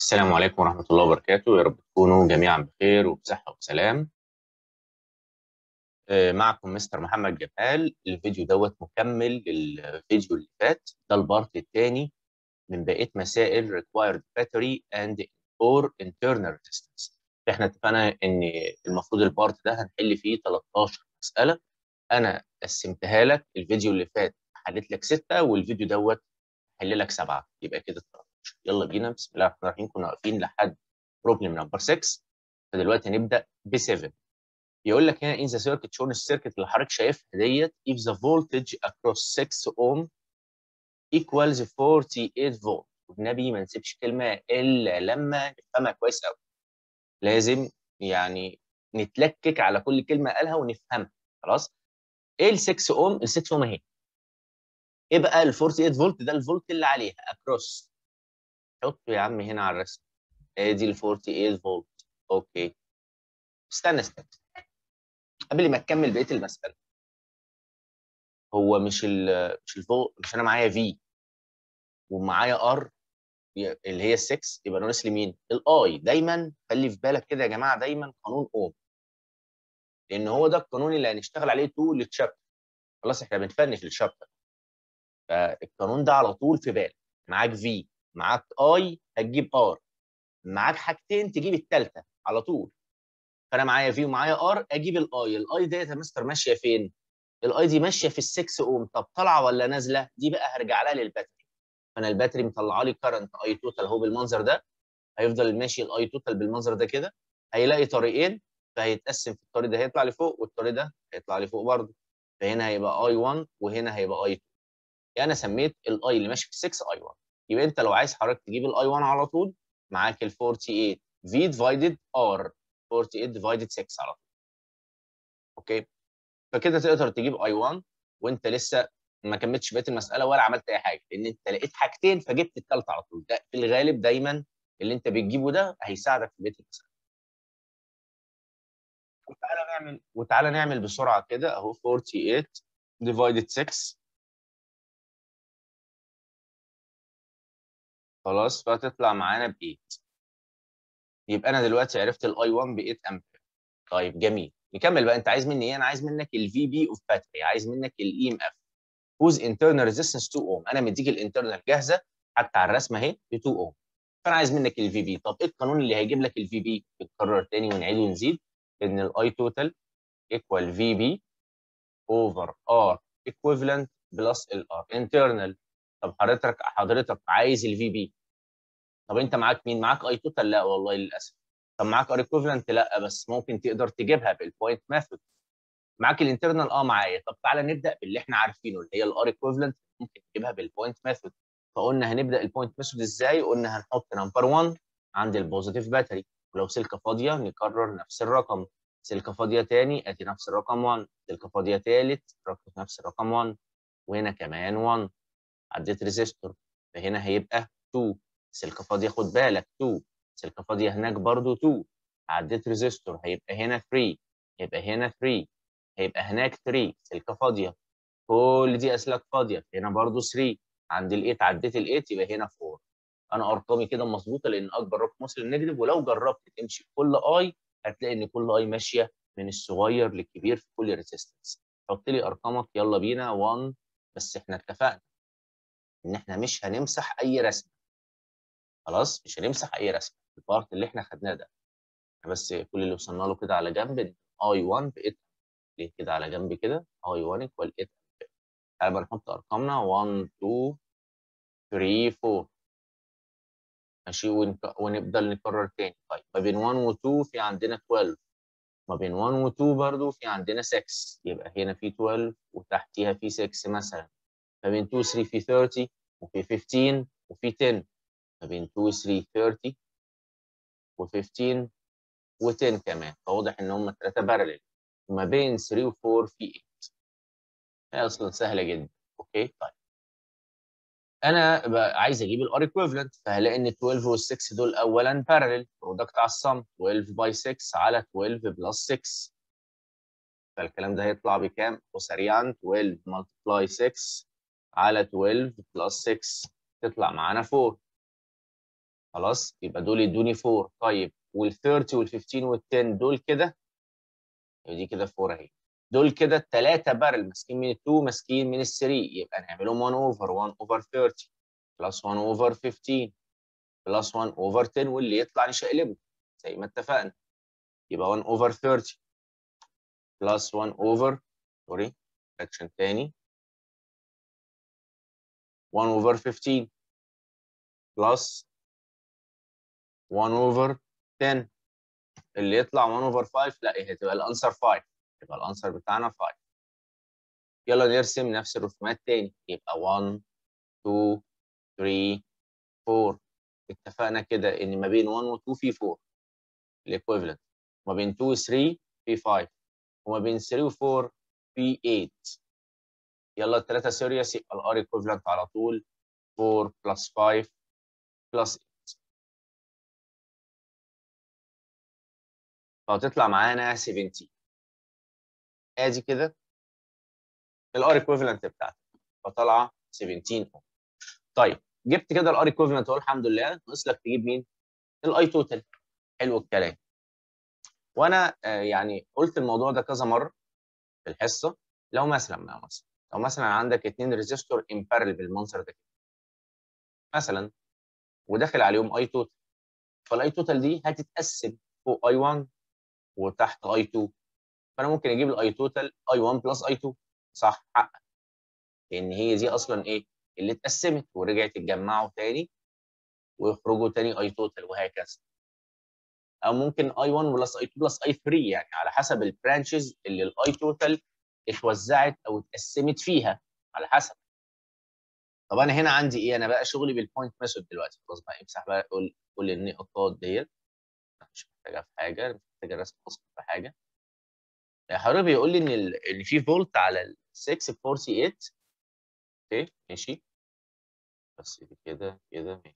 السلام عليكم ورحمة الله وبركاته يا رب تكونوا جميعا بخير وبصحة وسلام آه، معكم مستر محمد جمال الفيديو دوت مكمل للفيديو اللي فات ده البارت الثاني من بقية مسائل required battery and or internal resistance احنا اتفقنا ان المفروض البارت ده هنحل فيه 13 مسألة انا قسمتها لك الفيديو اللي فات حليت لك ستة والفيديو دوت هحل لك سبعة يبقى كده 13 يلا بينا بسم الله الرحمن الرحيم كنا واقفين لحد بروبلم نمبر 6 فدلوقتي هنبدا ب 7 يقول لك هنا in the circuit shown السيركت اللي حضرتك شايفها ديت if the voltage across 6 ohm equals 48 فولت والنبي ما نسيبش كلمه الا لما نفهمها كويس قوي لازم يعني نتلكك على كل كلمه قالها ونفهمها خلاص ايه ال 6 اوم ال 6 اوم اهي ايه بقى ال 48 فولت ده الفولت اللي عليها اكروس حطه يا عم هنا على الرسم ادي ال 48 فولت اوكي استنى استنى قبل ما تكمل بقيه المساله هو مش ال مش الفولت مش انا معايا في ومعايا ار اللي هي ال 6 يبقى ناقص لي مين؟ الاي دايما خلي في بالك كده يا جماعه دايما قانون اوم لان هو ده القانون اللي هنشتغل عليه طول الشابتر خلاص احنا بنفنش الشابتر فالقانون ده على طول في بالك معاك في معاك اي هتجيب ار معاك حاجتين تجيب الثالثه على طول فانا معايا في ومعايا ار اجيب الاي الاي ديت يا مستر ماشيه فين الاي دي ماشيه في ال6 اوم طب طالعه ولا نازله دي بقى هرجع لها للباتري فانا الباتري مطلعه لي كرنت اي توتال اهو بالمنظر ده هيفضل ماشي الاي توتال بالمنظر ده كده هيلاقي طريقين فهيتقسم في الطريق ده هيطلع لفوق والطريق ده هيطلع لفوق برضه فهنا هيبقى اي 1 وهنا هيبقى اي 2 يعني انا سميت الاي اللي ماشي في 6 اي 1 يبقى انت لو عايز حضرتك تجيب الاي 1 على طول معاك ال 48 في ديفايدد ار 48 ديفايدد 6 على طول اوكي فكده تقدر تجيب اي 1 وانت لسه ما كملتش بقيه المساله ولا عملت اي حاجه لان انت لقيت حاجتين فجبت الثالثه على طول ده في الغالب دايما اللي انت بتجيبه ده هيساعدك في بقيه المساله وتعالى نعمل وتعالى نعمل بسرعه كده اهو 48 ديفايدد 6 خلاص فتطلع معانا ب 8 يبقى انا دلوقتي عرفت الاي 1 ب 8 امبير طيب جميل نكمل بقى انت عايز مني ايه انا عايز منك الفي بي اوف باتري عايز منك الاي ام اف whose internal resistance 2 اوم انا مديك الانترنال جاهزه حتى على الرسمه اهي ب 2 اوم فانا عايز منك الفي بي طب ايه القانون اللي هيجيب لك الفي بي بتكرر تاني ونعيد ونزيد ان الاي توتال ايكوال في بي اوفر ار ايكويفالنت بلس الار انترنال طب حضرتك حضرتك عايز الفي بي طب انت معاك مين معاك اي توتال لا والله للاسف طب معاك ار ايكويفالنت لا بس ممكن تقدر تجيبها بالبوينت ميثود معاك الانترنال اه معايا طب تعالى نبدا باللي احنا عارفينه اللي هي الار ايكويفالنت ممكن تجيبها بالبوينت ميثود فقلنا هنبدا البوينت ميثود ازاي قلنا هنحط نمبر 1 عند البوزيتيف باتري ولو سلكه فاضيه نكرر نفس الرقم سلكه فاضيه تاني ادي نفس الرقم 1 سلكه فاضيه تالت نفس الرقم 1 وهنا كمان 1 عديت ريزيستور فهنا هيبقى 2 سلكه فاضيه خد بالك 2 سلكه فاضيه هناك برضو 2 عديت ريزيستور هيبقى هنا 3 هيبقى هنا 3 هيبقى هناك 3 سلكه فاضيه كل دي اسلاك فاضيه هنا برضو 3 عند ال 8 عديت ال 8 يبقى هنا 4 انا ارقامي كده مظبوطه لان اكبر رقم وصل للنيجاتيف ولو جربت تمشي في كل اي هتلاقي ان كل اي ماشيه من الصغير للكبير في كل ريزيستنس حط لي ارقامك يلا بينا 1 بس احنا اتفقنا ان احنا مش هنمسح اي رسمه خلاص مش هنمسح اي رسمه البارت اللي احنا خدناه ده بس كل اللي وصلنا له كده على جنب اي 1 ب 8 ليه كده على جنب كده اي 1 ايكوال 8 تعالى بقى نحط ارقامنا 1 2 3 4 ماشي ونبدا نكرر تاني طيب ما بين 1 و 2 في عندنا 12 ما بين 1 و 2 برضو في عندنا 6 يبقى هنا في 12 وتحتيها في 6 مثلا ما بين 2 3 في 30 وفي 15 وفي 10 ما بين 2 3 30 و15 و10 كمان فواضح ان هم ثلاثه بارلل وما بين 3 و4 في 8 هي اصلا سهله جدا اوكي طيب انا بقى عايز اجيب الار ايكويفالنت فهلاقي ان 12 وال 6 دول اولا بارلل برودكت على السم 12 باي 6 على 12 بلس 6 فالكلام ده هيطلع بكام؟ وسريعا 12 ملتبلاي 6 على 12 بلس 6 تطلع معانا 4 خلاص يبقى دول يدوني 4 طيب وال 30 وال 15 وال 10 دول كده دي كده 4 اهي دول كده الثلاثه بارل ماسكين من ال2 ماسكين من ال3 يبقى نعملهم 1 اوفر 1 اوفر 30 بلس 1 اوفر 15 بلس 1 اوفر 10 واللي يطلع نشقلبه زي ما اتفقنا يبقى 1 اوفر 30 بلس 1 اوفر سوري فراكشن تاني 1 اوفر 15 بلس 1 اوفر 10 اللي يطلع 1 اوفر 5 لا هي هتبقى الانسر 5 يبقى الانسر بتاعنا 5 يلا نرسم نفس الرسومات تاني يبقى 1 2 3 4 اتفقنا كده ان ما بين 1 و 2 في 4 الايكويفالنت وما بين 2 و 3 في 5 وما بين 3 و 4 في 8 يلا الثلاثه سيريس يبقى الار ايكويفالنت على طول 4 بلس 5 بلس 8 فهتطلع معانا 17 ادي كده الار ايكويفالنت بتاعتك فطالعه 17 اوم طيب جبت كده الار ايكويفالنت اهو الحمد لله ناقص لك تجيب مين؟ الاي توتال حلو الكلام وانا آه يعني قلت الموضوع ده كذا مره في الحصه لو مثلا ما مثلا لو مثلا عندك اثنين ريزيستور امبارل بالمنظر ده كده مثلا وداخل عليهم اي توتال فالاي توتال دي هتتقسم فوق اي 1 وتحت اي 2 فانا ممكن اجيب الاي توتال اي 1 بلس اي 2 صح حقك لان هي دي اصلا ايه اللي اتقسمت ورجعت اتجمعوا تاني ويخرجوا تاني اي توتال وهكذا او ممكن اي 1 بلس اي 2 بلس اي 3 يعني على حسب البرانشز اللي الاي توتال اتوزعت او اتقسمت فيها على حسب طب انا هنا عندي ايه انا بقى شغلي بالبوينت ميثود دلوقتي خلاص بقى امسح بقى قول قول النقطات ديت مش محتاجها في حاجه مش محتاجه رسم اصلا في حاجه حضرتك بيقول لي ان ال... ان في فولت على ال 648 اوكي ماشي بس كده كده ماشي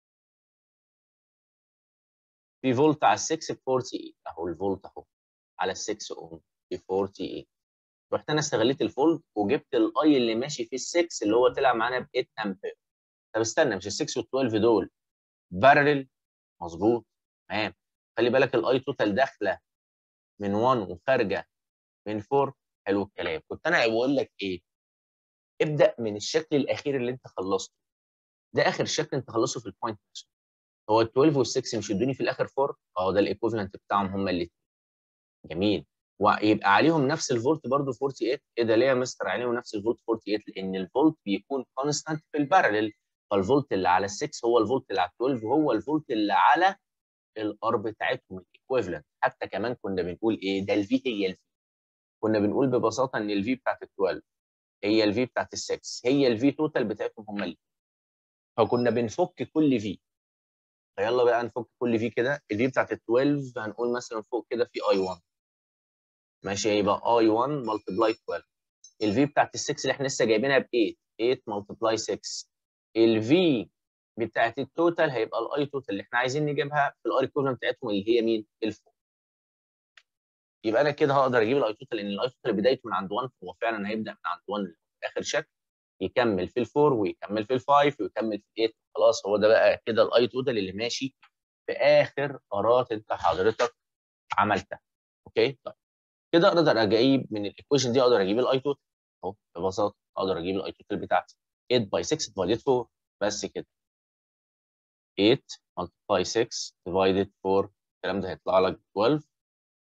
في فولت على ال 648 اهو الفولت اهو على ال 6 اوم في 48 رحت انا استغليت الفولت وجبت الاي اللي ماشي في ال 6 اللي هو طلع معانا ب 8 امبير طب استنى مش ال 6 وال 12 دول بارلل مظبوط تمام خلي بالك الاي توتال داخله من 1 وخارجه من 4 حلو الكلام كنت انا بقول لك ايه ابدا من الشكل الاخير اللي انت خلصته ده اخر شكل انت خلصته في البوينت هو ال 12 وال 6 مش ادوني في الاخر 4 اه ده الايكوفلنت بتاعهم هما الاثنين جميل ويبقى عليهم نفس الفولت برضو 48 ايه ده ليه يا مستر عليهم نفس الفولت 48 لان الفولت بيكون كونستانت في البارلل فالفولت اللي على ال 6 هو الفولت اللي على ال 12 هو الفولت اللي على الار بتاعتهم الايكويفالنت حتى كمان كنا بنقول ايه ده الفي هي الفي كنا بنقول ببساطه ان الفي بتاعت ال 12 هي الفي بتاعت ال 6 هي الفي توتال بتاعتهم هم اللي فكنا بنفك كل في فيلا بقى نفك كل في كده الفي بتاعت ال 12 هنقول مثلا فوق كده في اي 1 ماشي يبقى اي 1 ملتبلاي 12 الفي بتاعت ال 6 اللي احنا لسه جايبينها ب 8 8 ملتبلاي 6 الفي بتاعت التوتال هيبقى الاي توتال اللي احنا عايزين نجيبها في الار ايكوفلنت بتاعتهم اللي هي مين؟ الفوق يبقى انا كده هقدر اجيب الاي توتال لان الاي توتال بدايته من عند 1 هو فعلا هيبدا من عند 1 اخر شكل يكمل في الفور ويكمل في الفايف ويكمل في 8 خلاص هو ده بقى كده الاي توتال اللي ماشي في اخر قرارات انت حضرتك عملتها اوكي طيب كده اقدر اجيب من الايكويشن دي اقدر اجيب الاي توتال اهو ببساطه اقدر اجيب الاي توتال بتاعتي 8 باي 6 ديفايدد 4 بس كده 8 multiply 6 divided 4 الكلام ده هيطلع لك 12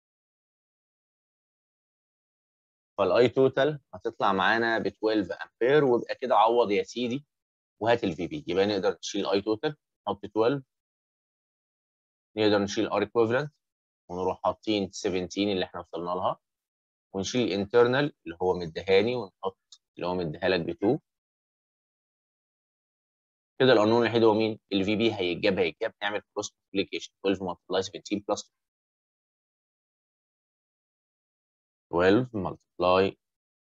فالاي توتال هتطلع معانا ب 12 امبير ويبقى كده عوض يا سيدي وهات الفي بي يبقى نقدر نشيل اي توتال نحط 12 نقدر نشيل ار ايكويفالنت ونروح حاطين 17 اللي احنا وصلنا لها ونشيل الانترنال اللي هو مديهاني ونحط اللي هو مديها لك ب 2 كده القانون الوحيد هو مين؟ الفي بي هيتجاب هيتجاب نعمل كروس ملتبليكيشن 12 ملتبلاي 17 بلس 12 ملتبلاي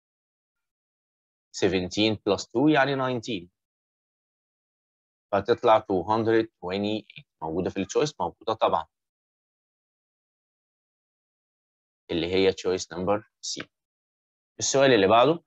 17 بلس 2 يعني 19 فهتطلع 228 موجوده في التشويس موجوده طبعا اللي هي تشويس نمبر سي السؤال اللي بعده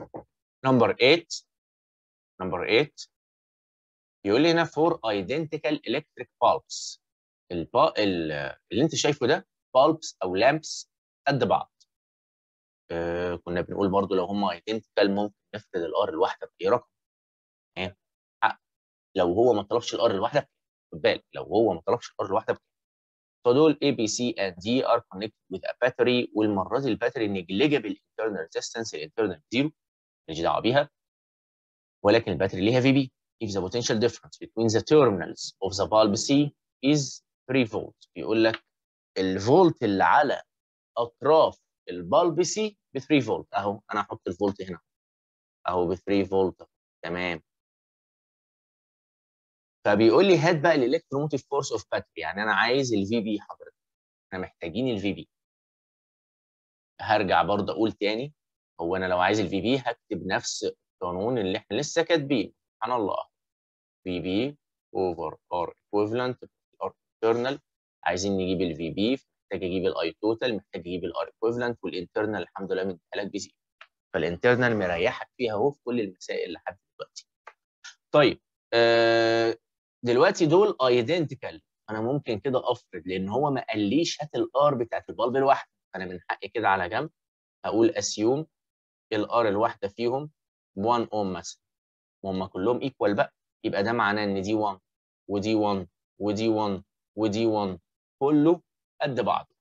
نمبر 8 نمبر 8 يقول لي هنا فور ايدنتيكال الكتريك بالبس اللي انت شايفه ده بالبس او لامبس قد بعض آه كنا بنقول برضو لو هم ايدنتيكال ممكن نفرض الار الواحده باي رقم إيه؟ لو هو ما طلبش الار الواحده خد بالك لو هو ما طلبش الار الواحده فدول A B C and D are connected with a battery والمره دي الباتري negligible internal resistance الانترنال زيرو ماليش دعوه بيها ولكن الباتري ليها في بي if the potential difference between the terminals of the bulb C is 3 volt بيقول لك الفولت اللي على اطراف البالب سي ب 3 فولت اهو انا هحط الفولت هنا اهو ب 3 فولت تمام فبيقول لي هات بقى الالكتروموتيف فورس اوف باتري يعني انا عايز الفي بي حضرتك احنا محتاجين الفي بي هرجع برضه اقول تاني هو انا لو عايز الفي بي هكتب نفس القانون اللي احنا لسه كاتبينه سبحان الله في بي اوفر ار ايكويفالنت ار انترنال عايزين نجيب الفي بي محتاج اجيب الاي توتال محتاج اجيب الار ايكويفالنت والانترنال الحمد لله مديها لك بزيرو فالانترنال مريحك فيها اهو في كل المسائل لحد دلوقتي طيب آه دلوقتي دول ايدنتيكال انا ممكن كده افرض لان هو ما قاليش هات الار بتاعت البلب الواحده فانا من حقي كده على جنب اقول اسيوم الار الواحده فيهم 1 اوم مثلا وهم كلهم ايكوال بقى يبقى ده معناه ان دي 1 ودي 1 ودي 1 ودي 1 كله قد بعضه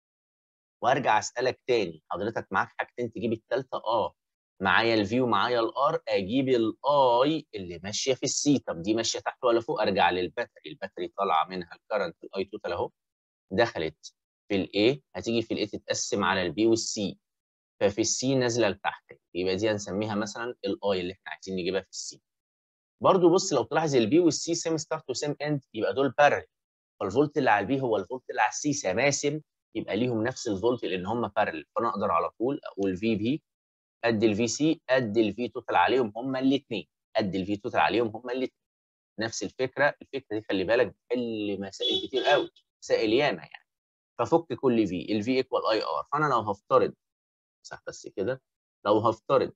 وارجع اسالك تاني حضرتك معاك حاجتين تجيب الثالثه اه معايا الفي ومعايا الار اجيب الاي اللي ماشيه في السي طب دي ماشيه تحت ولا فوق ارجع للباتري الباتري طالعه منها الكرنت الاي توتال اهو دخلت في الاي هتيجي في الاي تتقسم على البي والسي ففي السي نازله لتحت يبقى دي هنسميها مثلا الاي اللي احنا عايزين نجيبها في السي برضو بص لو تلاحظ البي والسي سيم ستارت وسيم اند يبقى دول بارل فالفولت اللي على البي هو الفولت اللي على السي سماسم يبقى ليهم نفس الفولت لان هم بارل فانا اقدر على طول اقول في بي قد الفي سي قد الفي توتال عليهم هم الاثنين قد الفي توتال عليهم هم الاثنين نفس الفكره الفكره دي خلي بالك بتحل مسائل كتير قوي مسائل ياما يعني ففك كل في الفي ايكوال اي ار فانا لو هفترض صح بس كده لو هفترض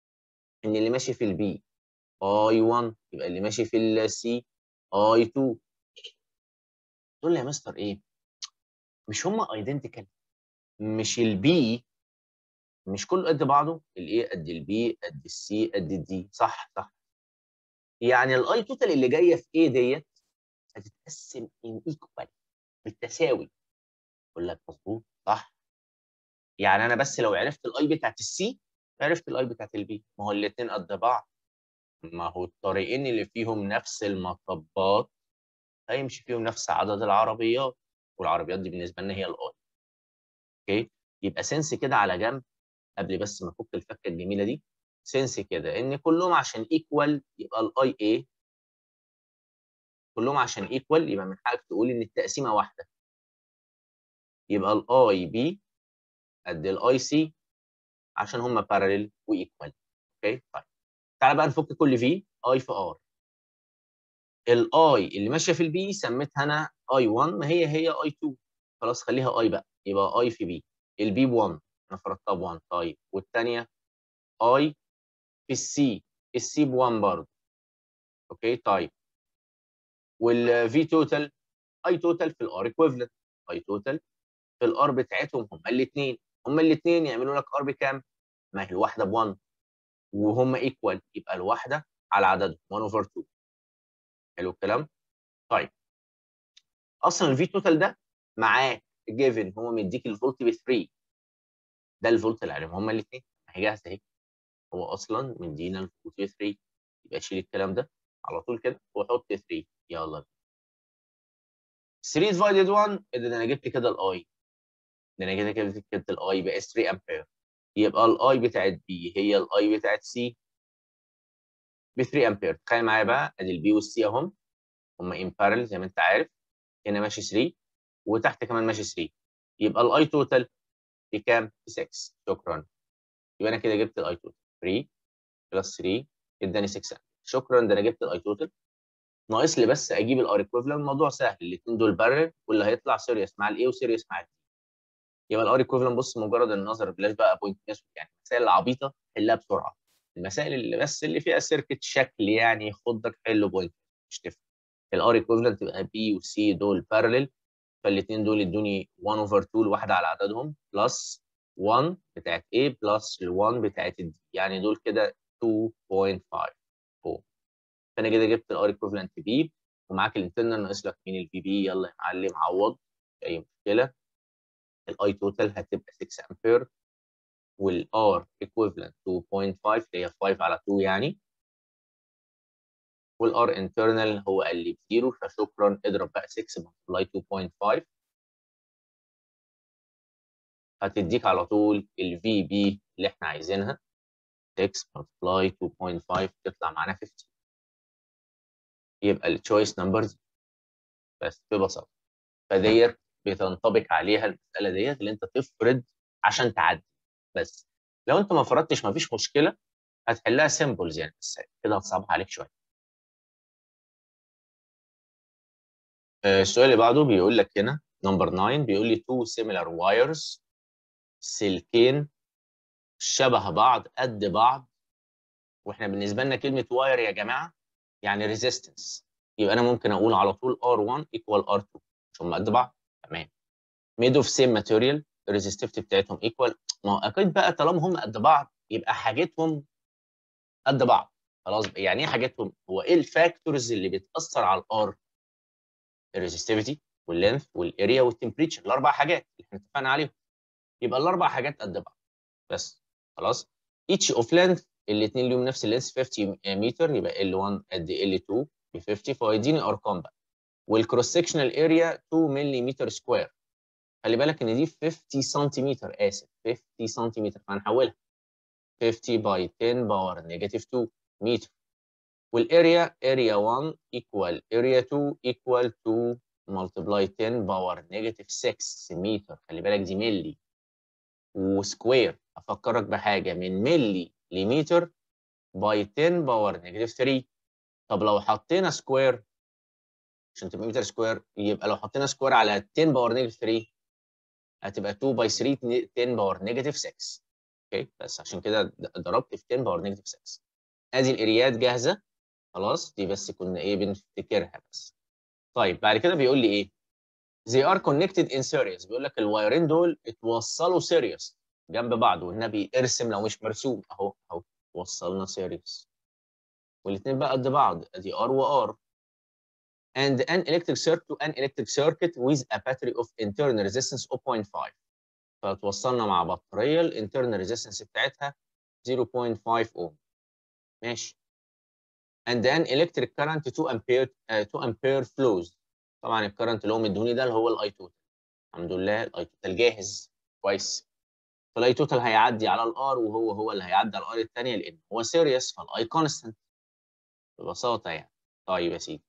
ان اللي ماشي في البي اي 1 يبقى اللي ماشي في السي اي 2 تقول لي يا مستر ايه مش هم ايدنتيكال مش البي مش كله قد بعضه الايه قد البي قد السي قد الدي صح صح يعني الاي توتال اللي جايه في ايه ديت هتتقسم ان ايكوال بالتساوي اقول لك مظبوط صح يعني انا بس لو عرفت الاي بتاعت السي عرفت الاي بتاعت البي ما هو الاثنين قد بعض ما هو الطريقين اللي فيهم نفس المطبات هيمشي فيهم نفس عدد العربيات والعربيات دي بالنسبه لنا هي الاي اوكي يبقى سنس كده على جنب قبل بس ما افك الفكه الجميله دي سنس كده ان كلهم عشان ايكوال يبقى الاي اي كلهم عشان ايكوال يبقى من حقك تقول ان التقسيمه واحده يبقى الاي بي قد الاي سي عشان هم بارلل وايكوال اوكي طيب تعالى بقى نفك كل في اي في ار الاي اللي ماشيه في البي سميتها انا اي 1 ما هي هي اي 2 خلاص خليها اي بقى يبقى اي في بي البي ب 1 انا فرضتها ب 1 طيب والثانيه اي في السي السي ب 1 برضه اوكي طيب والفي توتال اي توتال في الار ايكويفالنت اي توتال في الار بتاعتهم هم الاثنين هم الاثنين يعملوا لك ار بكام؟ ما هي الواحده ب 1 وهم ايكوال يبقى الواحده على عددهم 1 اوفر 2 حلو الكلام؟ طيب اصلا الفي توتال ده معاك جيفن هو مديك الفولت ب 3 ده الفولت اللي عليهم هما الاثنين هي جاهزه اهي هو اصلا مدينا الفولت ب 3 يبقى شيل الكلام ده على طول كده وحط 3 يلا 3 ديفايدد 1 ده انا جبت كده الاي ده انا كده كده جبت الاي بقى 3 امبير يبقى الاي بتاعت بي هي الاي بتاعت سي ب 3 امبير تخيل معايا بقى ادي البي والسي اهم هم ان بارل زي ما انت عارف هنا ماشي 3 وتحت كمان ماشي 3 يبقى الاي توتال بكام؟ ب 6 شكرا يبقى انا كده جبت الاي توتال 3 بلس 3 اداني 6 شكرا ده انا جبت الاي توتال ناقص لي بس اجيب الار ايكويفالنت الموضوع سهل الاثنين دول بارل واللي هيطلع سيريس مع الاي وسيريس مع الدي يبقى الار ايكويفالنت بص مجرد النظر بلاش بقى بوينت يعني المسائل العبيطه حلها بسرعه المسائل اللي بس اللي فيها سيركت شكل يعني خدك حل بوينت مش تفرق الار ايكوفلنت تبقى بي وسي دول بارلل فالاثنين دول ادوني 1 اوفر 2 الواحده على عددهم بلس 1 بتاعت A بلس ال 1 بتاعت D يعني دول كده 2.5 فانا كده جبت الار ايكوفلنت B ومعاك الانترنال ناقص لك مين الفي بي يلا يا معلم عوض اي مشكله الاي توتال هتبقى 6 امبير والار ايكوفلنت 2.5 اللي هي 5 على 2 يعني والار انترنال هو قال لي بزيرو فشكرا اضرب بقى 6 ملتبلاي 2.5 هتديك على طول الفي بي اللي احنا عايزينها 6 ملتبلاي 2.5 تطلع معانا 50 يبقى التشويس نمبرز بس ببساطه فديت بتنطبق عليها المساله ديت اللي انت تفرض عشان تعدي بس لو انت ما فرضتش ما فيش مشكله هتحلها سيمبلز يعني بس كده هتصعبها عليك شويه السؤال اللي بعده بيقول لك هنا نمبر 9 بيقول لي two similar wires سلكين شبه بعض قد بعض واحنا بالنسبه لنا كلمه واير يا جماعه يعني ريزيستنس يبقى انا ممكن اقول على طول R1 equal R2 مش هم قد بعض تمام made of same material الريزستيفيتي بتاعتهم equal ما هو اكيد بقى طالما هم قد بعض يبقى حاجتهم قد بعض خلاص يعني ايه حاجتهم هو ايه الفاكتورز اللي بتاثر على الار الريزستيفيتي واللينث والاريا والتمبريتشر الاربع حاجات اللي احنا اتفقنا عليهم يبقى الاربع حاجات قد بعض بس خلاص each of length الاثنين ليهم نفس اللينث 50 متر يبقى L1 قد L2 ب 50 فهيديني ارقام بقى والكروس سكشنال اريا 2 ملم سكوير خلي بالك ان دي 50 سنتيمتر اسف 50 سنتيمتر فهنحولها 50 باي 10 باور نيجاتيف 2 متر والاريا اريا 1 equal اريا 2 equal 2 multiply 10 باور نيجاتيف 6 متر خلي بالك دي ملي وسكوير افكرك بحاجه من ملي لمتر باي 10 باور نيجاتيف 3 طب لو حطينا سكوير عشان تبقى متر سكوير يبقى لو حطينا سكوير على 10 باور نيجاتيف 3 هتبقى 2 باي 3 10 باور نيجاتيف 6 اوكي بس عشان كده ضربت في 10 باور نيجاتيف 6 ادي الاريات جاهزه خلاص دي بس كنا ايه بنفتكرها بس طيب بعد كده بيقول لي ايه they are connected in series بيقول لك الوايرين دول اتوصلوا سيريس جنب بعض والنبي ارسم لو مش مرسوم اهو اهو وصلنا سيريس والاثنين بقى قد بعض ادي ار وار and an electric circuit to an electric circuit with a battery of internal resistance 0.5 فتوصلنا مع بطاريه الانترنال ريزيستنس بتاعتها 0.5 اوم ماشي and an electric current 2 ampere uh, 2 ampere flows طبعا الكرنت اللي هو مدوني ده اللي هو الاي توتال الحمد لله الاي توتال جاهز كويس فالاي توتال هيعدي على الار وهو هو اللي هيعدي على الار الثانيه لان هو سيريس فالاي كونستنت ببساطه يعني طيب يا سيدي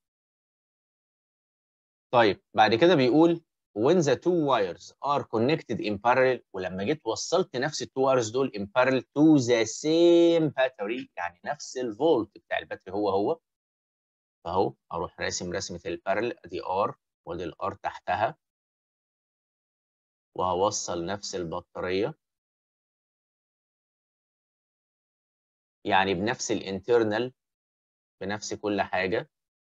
طيب بعد كده بيقول when the two wires are connected in parallel ولما جيت وصلت نفس التو وايرز دول in parallel to the same battery يعني نفس الفولت بتاع الباتري هو هو فاهو اروح راسم رسمه البارل ادي ار وادي الار تحتها وهوصل نفس البطاريه يعني بنفس الانترنال بنفس كل حاجه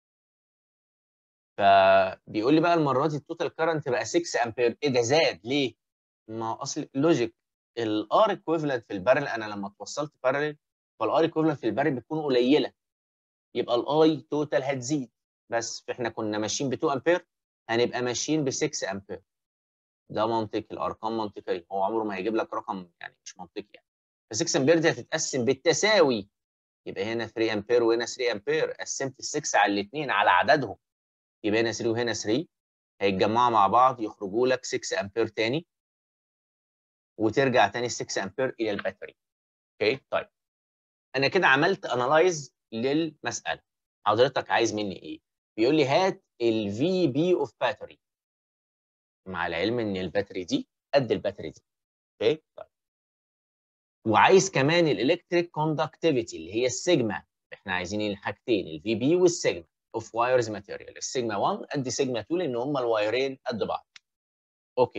فبيقول لي بقى المره دي التوتال كارنت بقى 6 امبير ايه ده زاد ليه؟ ما اصل لوجيك الار ايكويفالنت في البارل انا لما اتوصلت بارل فالار ايكويفالنت في البارل بتكون قليله يبقى الاي توتال هتزيد بس احنا كنا ماشيين ب 2 امبير هنبقى ماشيين ب 6 امبير ده منطقي الارقام منطقيه هو عمره ما هيجيب لك رقم يعني مش منطقي يعني ف 6 امبير دي هتتقسم بالتساوي يبقى هنا 3 امبير وهنا 3 امبير قسمت ال 6 على الاثنين على عددهم يبقى هنا 3 وهنا 3 هيتجمعوا مع بعض يخرجوا لك 6 امبير تاني وترجع تاني 6 امبير الى الباتري اوكي طيب انا كده عملت انالايز للمساله حضرتك عايز مني ايه بيقول لي هات الفي بي اوف باتري مع العلم ان الباتري دي قد الباتري دي اوكي طيب وعايز كمان الالكتريك كوندكتيفيتي اللي هي السيجما احنا عايزين الحاجتين الفي بي والسيجما اوف وايرز ماتيريال السيجما 1 قد سيجما 2 لان هم الوايرين قد بعض اوكي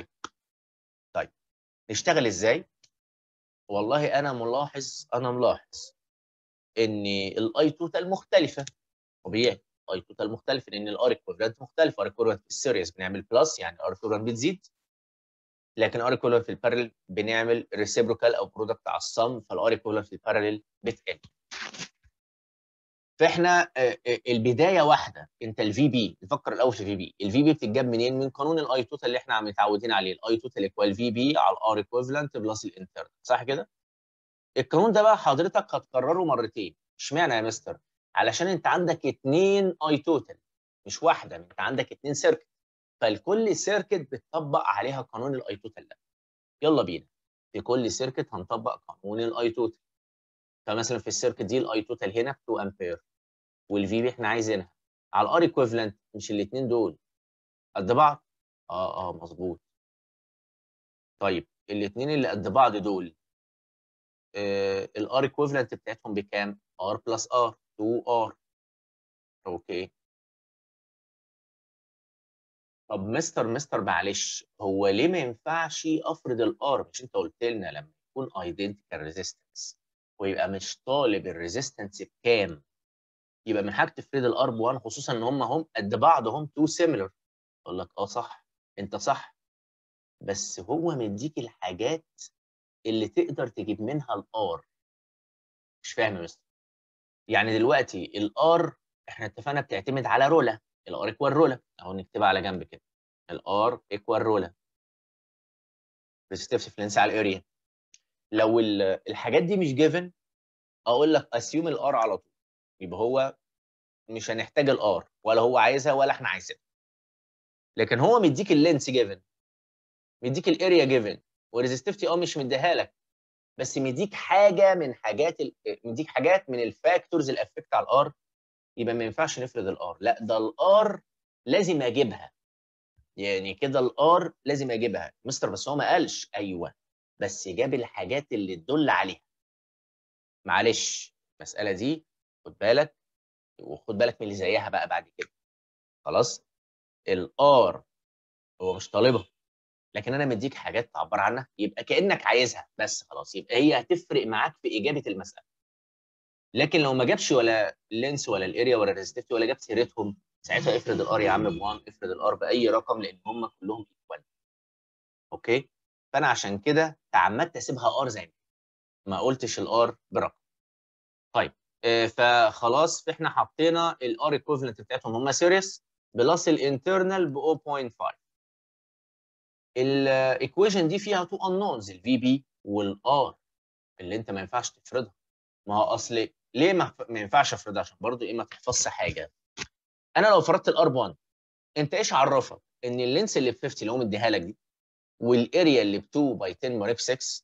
طيب نشتغل ازاي والله انا ملاحظ انا ملاحظ ان الاي توتال مختلفه طبيعي اي توتال مختلف لان الار ايكوفالنت مختلف ار ايكوفالنت في السيريس بنعمل بلس يعني ار ايكوفالنت بتزيد لكن ار ايكوفالنت في البارلل بنعمل ريسيبروكال او برودكت على الصم فالار ايكوفالنت في البارلل بتقل فاحنا البدايه واحده انت الفي بي نفكر الاول في الفي بي الفي بي بتتجاب منين من قانون الاي توتال اللي احنا متعودين عليه الاي توتال ايكوال في بي على الار ايكوفالنت بلس الانترنال صح كده القانون ده بقى حضرتك هتكرره مرتين اشمعنى يا مستر علشان انت عندك اثنين اي توتال مش واحده انت عندك اثنين سيركت فالكل سيركت بتطبق عليها قانون الاي توتال ده يلا بينا في كل سيركت هنطبق قانون الاي توتال فمثلا في السيركت دي الاي توتال هنا 2 امبير والفي بي احنا عايزينها على الار ايكويفالنت مش الاثنين دول قد بعض اه اه مظبوط طيب الاثنين اللي قد بعض دول آه الار ايكويفالنت بتاعتهم بكام ار بلس ار 2 ار اوكي طب مستر مستر معلش هو ليه ما ينفعش افرض الار مش انت قلت لنا لما يكون ايدنتيكال ريزيستنس ويبقى مش طالب الريزيستنس بكام يبقى من حاجه تفرض الار ب 1 خصوصا ان هم هم قد بعض هم تو سيميلر اقول لك اه صح انت صح بس هو مديك الحاجات اللي تقدر تجيب منها الار مش فاهم يا مستر يعني دلوقتي الار احنا اتفقنا بتعتمد على رولا الار ايكوال رولا اهو نكتبها على جنب كده الار ايكوال رولا ريزستيف فلنس على الاريا لو الحاجات دي مش جيفن اقول لك اسيوم الار على طول يبقى هو مش هنحتاج الار ولا هو عايزها ولا احنا عايزينها لكن هو مديك اللينس جيفن مديك الاريا جيفن وريزستيفتي اه مش مديها لك بس مديك حاجه من حاجات ال... مديك حاجات من الفاكتورز اللي افكت على الار يبقى ما ينفعش نفرض الار لا ده الار لازم اجيبها يعني كده الار لازم اجيبها مستر بس هو ما قالش ايوه بس جاب الحاجات اللي تدل عليها معلش المساله دي خد بالك وخد بالك من اللي زيها بقى بعد كده خلاص الار هو مش طالبها لكن انا مديك حاجات تعبر عنها يبقى كانك عايزها بس خلاص يبقى هي هتفرق معاك في اجابه المساله لكن لو ما جابش ولا اللينس ولا الاريا ولا الريزستيفتي ولا جاب سيرتهم ساعتها افرض الار يا عم ب 1 افرض الار باي رقم لان هم كلهم ايكوال اوكي فانا عشان كده تعمدت اسيبها ار زي ما قلتش الار برقم طيب آه فخلاص فاحنا حطينا الار ايكوفالنت بتاعتهم هم سيريس بلس الانترنال ب 0.5 الايكويشن دي فيها تو انونز الفي بي والار اللي انت ما ينفعش تفرضها ما هو اصل ليه ما, ما ينفعش افرضها عشان برضه ايه ما تحفظش حاجه انا لو فرضت الار 1 انت ايش عرفك ان اللينس اللي ب 50 اللي هو مديها لك دي والاريا اللي ب 2 باي 10 مريف 6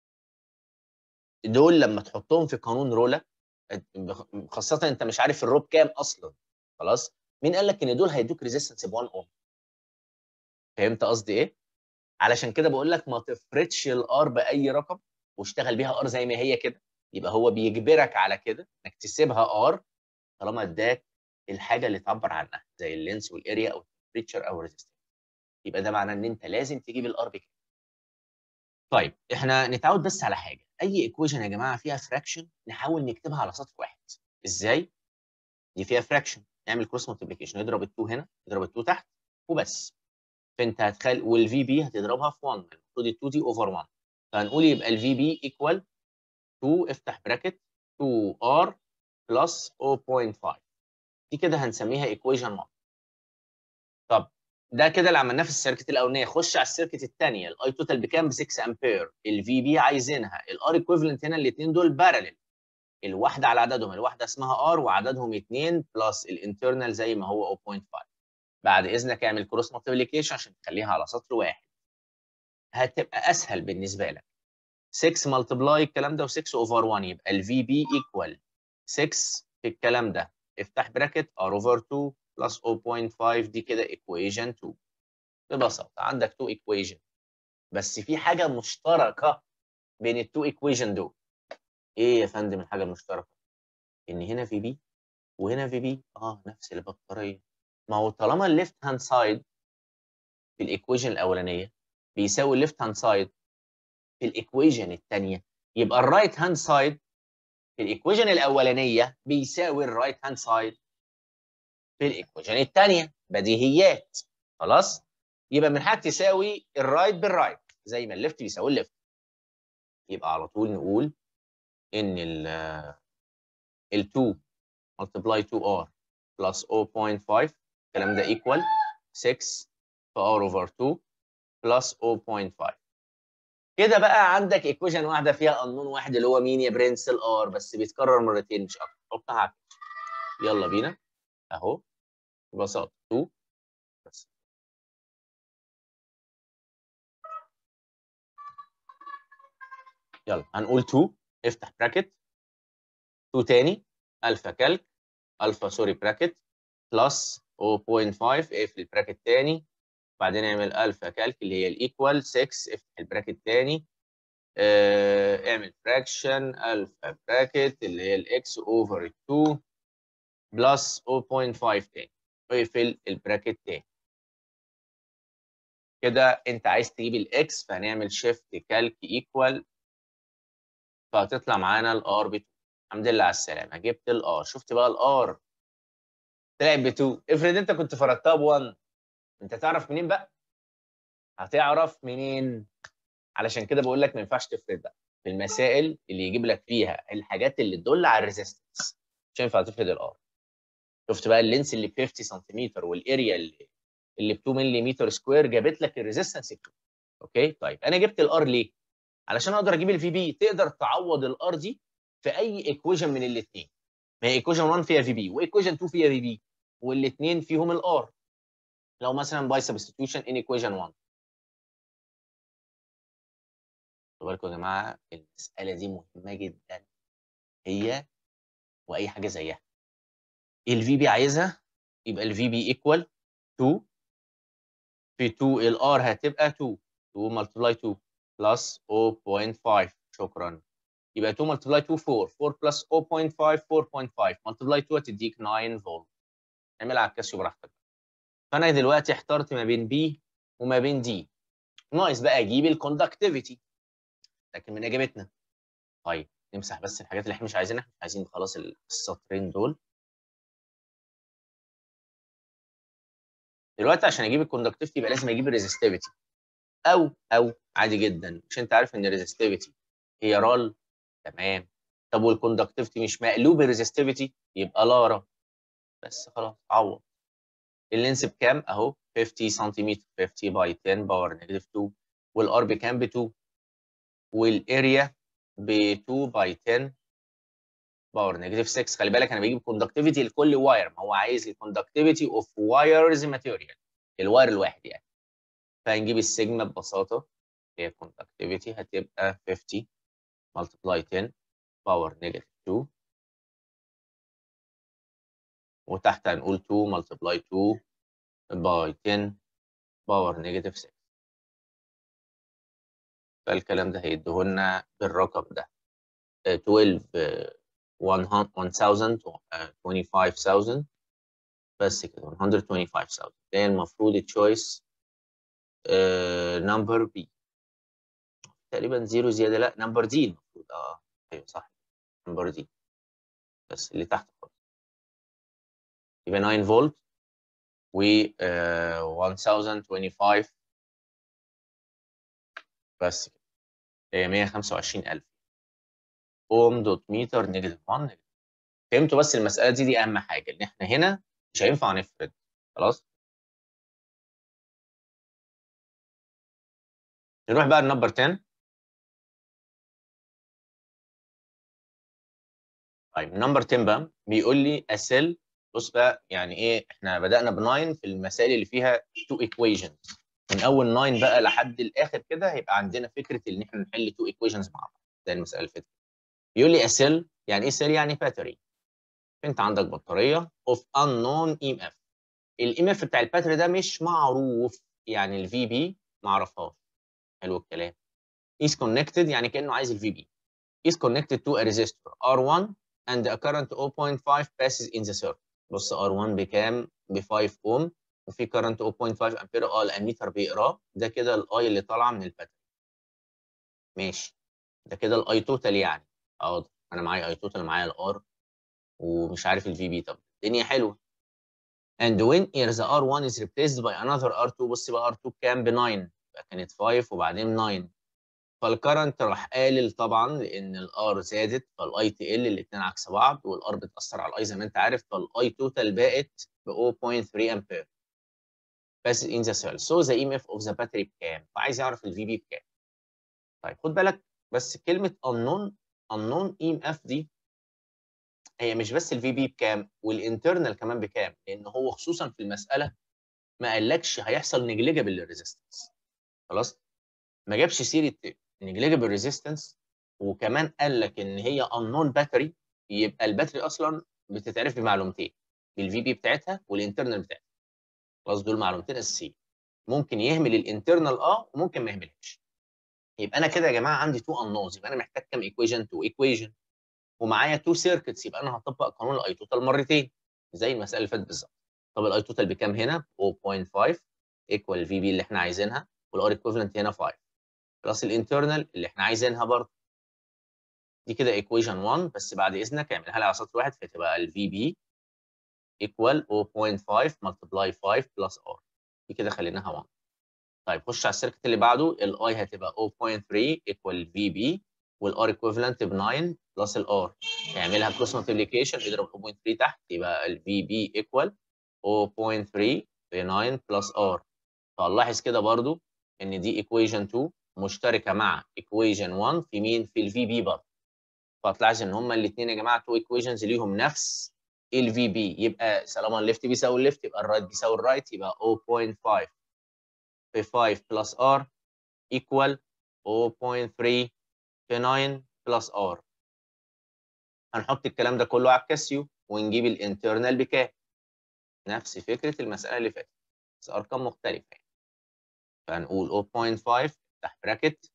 دول لما تحطهم في قانون رولا خاصه انت مش عارف الروب كام اصلا خلاص مين قال لك ان دول هيدوك ريزيستنس ب 1 اوم فهمت قصدي ايه علشان كده بقول لك ما تفرضش الار باي رقم واشتغل بيها ار زي ما هي كده يبقى هو بيجبرك على كده انك تسيبها ار طالما اداك الحاجه اللي تعبر عنها زي اللينس والاريا او التمبريتشر او الريزستنس يبقى ده معناه ان انت لازم تجيب الار بكده طيب احنا نتعود بس على حاجه اي ايكويشن يا جماعه فيها فراكشن نحاول نكتبها على سطر واحد ازاي دي فيها فراكشن نعمل كروس مالتيبيكيشن نضرب ال2 هنا نضرب ال2 تحت وبس فانت هتخلي والفي بي هتضربها في 1 المفروض ال2 دي اوفر 1 فهنقول يبقى الفي بي ايكوال 2 افتح براكت 2 ار بلس 0.5 دي كده هنسميها ايكويشن 1 طب ده كده اللي عملناه في السيركت الاولانيه خش على السيركت الثانيه الاي توتال بكام ب 6 امبير الفي بي عايزينها الار ايكويفالنت هنا الاثنين دول بارلل الواحده على عددهم الواحده اسمها ار وعددهم 2 بلس الانترنال زي ما هو 0.5 بعد اذنك اعمل كروس مالتيبيكيشن عشان تخليها على سطر واحد هتبقى اسهل بالنسبه لك 6 ملتبلاي الكلام ده و6 اوفر 1 يبقى الفي بي ايكوال 6 في الكلام ده افتح براكت ار اوفر 2 بلس 0.5 دي كده ايكويشن 2 ببساطه عندك 2 ايكويشن بس في حاجه مشتركه بين التو ايكويشن دول ايه يا فندم الحاجه المشتركه ان هنا في بي وهنا في بي اه نفس البطاريه ما هو طالما الليفت هاند سايد في الايكويشن الاولانيه بيساوي الليفت هاند سايد في الايكويشن الثانيه يبقى الرايت هاند سايد في الايكويشن الاولانيه بيساوي الرايت هاند سايد في الايكويشن الثانيه بديهيات خلاص يبقى من حاجه تساوي الرايت بالرايت زي ما الليفت بيساوي الليفت يبقى على طول نقول ان ال ال 2 multiply 2r plus 0.5 الكلام ده equal 6 في r over 2 plus 0.5 كده بقى عندك ايكويشن واحده فيها قانون واحد اللي هو مين يا برنس الار بس بيتكرر مرتين مش اكتر حطها على يلا بينا اهو ببساطه 2 بس يلا هنقول 2 افتح براكت 2 تاني الفا كالك الفا سوري براكت بلس 0.5 اقفل البراكت تاني بعدين اعمل الفا كالك اللي هي الايكوال 6 افتح البراكت تاني اه اعمل فراكشن الفا براكت اللي هي الاكس اوفر 2 بلس 0.5 تاني اقفل البراكت تاني كده انت عايز تجيب الاكس فهنعمل شيفت كالك ايكوال فهتطلع معانا الار ب 2 الحمد لله على السلامه جبت الار شفت بقى الار طلعت ب 2 افرض انت كنت فرضتها ب 1 انت تعرف منين بقى؟ هتعرف منين؟ علشان كده بقول لك ما ينفعش تفرض بقى في المسائل اللي يجيب لك فيها الحاجات اللي تدل على الريزيستنس مش هينفع تفرض الار شفت بقى اللينس اللي ب 50 سنتيمتر والاريا اللي اللي ب 2 ملم سكوير جابت لك الريزيستنس 2 اوكي طيب انا جبت الار ليه؟ علشان اقدر اجيب الفي بي تقدر تعوض الار دي في اي ايكويشن من الاثنين ما هي ايكويشن 1 فيها في بي وايكويشن 2 فيها في بي والاثنين فيهم الار لو مثلا باي سبستيتيوشن ان ايكويشن 1 خدوا بالكم يا جماعه المساله دي مهمه جدا هي واي حاجه زيها الفي بي عايزها يبقى الفي بي ايكوال 2 في 2 الار هتبقى 2 2 ملتبلاي 2 بلس 0.5 شكرا يبقى 2 ملتبلاي 2 4 4 بلس 0.5 4.5 ملتبلاي 2 هتديك 9 فولت اعملها على الكاسيو براحتك فانا دلوقتي احترت ما بين بي وما بين دي ناقص بقى اجيب الكوندكتيفيتي لكن من اجابتنا طيب نمسح بس الحاجات اللي احنا مش عايزينها مش عايزين خلاص السطرين دول دلوقتي عشان اجيب الكوندكتيفيتي يبقى لازم اجيب الريزستيفيتي او او عادي جدا مش انت عارف ان الريزستيفيتي هي رال تمام طب والكوندكتيفيتي مش مقلوب الريزستيفيتي يبقى لارا بس خلاص عوض اللينس بكام اهو 50 سنتيمتر 50 باي 10 باور نيجاتيف 2 والار بكام ب 2 والاريا ب 2 باي 10 باور نيجاتيف 6 خلي بالك انا بجيب كوندكتيفيتي لكل واير ما هو عايز الكوندكتيفيتي اوف وايرز ماتيريال الواير الواحد يعني فهنجيب السيجما ببساطه هي الكوندكتيفيتي هتبقى 50 ملتبلاي 10 باور نيجاتيف 2 وتحت هنقول 2 ملتبلاي 2 باي 10 باور نيجاتيف 6 فالكلام ده هيديهولنا بالرقم ده 12 1000 25000 بس كده 125000 ده المفروض التشويس نمبر بي تقريبا زيرو زياده لا نمبر دي المفروض اه ايوه صح نمبر دي بس اللي تحت خالص يبقى 9 فولت و 1025 بس كده هي 125000 اوم دوت متر نيجاتيف 1 فهمتوا بس المساله دي دي اهم حاجه ان احنا هنا مش هينفع نفرد خلاص نروح بقى لنمبر 10 طيب نمبر 10 بقى بيقول لي اسيل بص بقى يعني ايه احنا بدانا ب 9 في المسائل اللي فيها 2 ايكويشنز من اول 9 بقى لحد الاخر كده هيبقى عندنا فكره ان احنا نحل 2 ايكويشنز مع بعض زي المساله اللي فاتت يقول لي اسيل يعني ايه سيل يعني باتري انت عندك بطاريه اوف unknown ام اف الام اف بتاع الباتري ده مش معروف يعني الفي بي ما اعرفهاش حلو الكلام is connected يعني كانه عايز الفي بي is connected to a resistor R1 and a current 0.5 passes in the circuit بص R1 بكام ب 5 اوم وفي current 0.5 امبير اه الاميتر بيقراه ده كده الاي اللي طالعه من الباتري ماشي ده كده الاي توتال يعني حاضر انا معايا اي توتال معايا الار ومش عارف الفي بي طب الدنيا حلوه and when here the R1 is replaced by another R2 بص بقى R2 كام ب 9 يبقى كانت 5 وبعدين 9 فالكرنت راح قالل طبعا لان الار زادت فالاي تي ال الاثنين عكس بعض والار بتاثر على الاي زي ما انت عارف فالاي توتال بقت ب 0.3 امبير بس in the cell so the EMF of the battery بكام فعايز يعرف الفي بي بكام طيب خد بالك بس كلمه unknown unknown EMF دي هي مش بس الفي بي بكام والانترنال كمان بكام لان هو خصوصا في المساله ما قالكش هيحصل نجليجابل للريزيستنس خلاص ما جابش سيره نجليجابل ريزيستنس وكمان قال لك ان هي unknown باتري يبقى الباتري اصلا بتتعرف بمعلومتين بالفي بي بتاعتها والانترنال بتاعتها خلاص دول معلومتين اساسيين ممكن يهمل الانترنال اه وممكن ما يهملهاش يبقى انا كده يا جماعه عندي تو unknowns يبقى انا محتاج كام ايكويجن تو ايكويجن ومعايا تو سيركتس يبقى انا هطبق قانون الاي توتال مرتين زي المساله اللي فاتت بالظبط طب الاي توتال بكام هنا 0.5 ايكوال الفي بي اللي احنا عايزينها والار ايكويفالنت هنا 5 بلس الانترنال اللي احنا عايزينها برضه دي كده ايكويشن 1 بس بعد اذنك اعملها لي على سطر واحد فتبقى الفي بي ايكوال 0.5 ملتبلاي 5 بلس ار دي كده خليناها 1 طيب خش على السيركت اللي بعده الاي هتبقى 0.3 ايكوال في بي والار ايكويفالنت ب 9 بلس الار اعملها كروس مالتيبليكيشن اضرب 0.3 تحت يبقى الفي بي ايكوال 0.3 في 9 بلس ار فنلاحظ كده برضو ان دي ايكويشن 2 مشتركه مع ايكويشن 1 في مين في الفي بي برضه فهتلاحظ ان هما الاثنين يا جماعه تو ايكويشنز ليهم نفس الفي بي يبقى طالما الليفت بيساوي الليفت يبقى الرايت بيساوي الرايت يبقى 0.5 في 5 بلس ار ايكوال 0.3 في 9 بلس ار هنحط الكلام ده كله على الكاسيو ونجيب الانترنال بكام نفس فكره المساله اللي فاتت بس ارقام مختلفه يعني. فهنقول 0.5 تحت براكت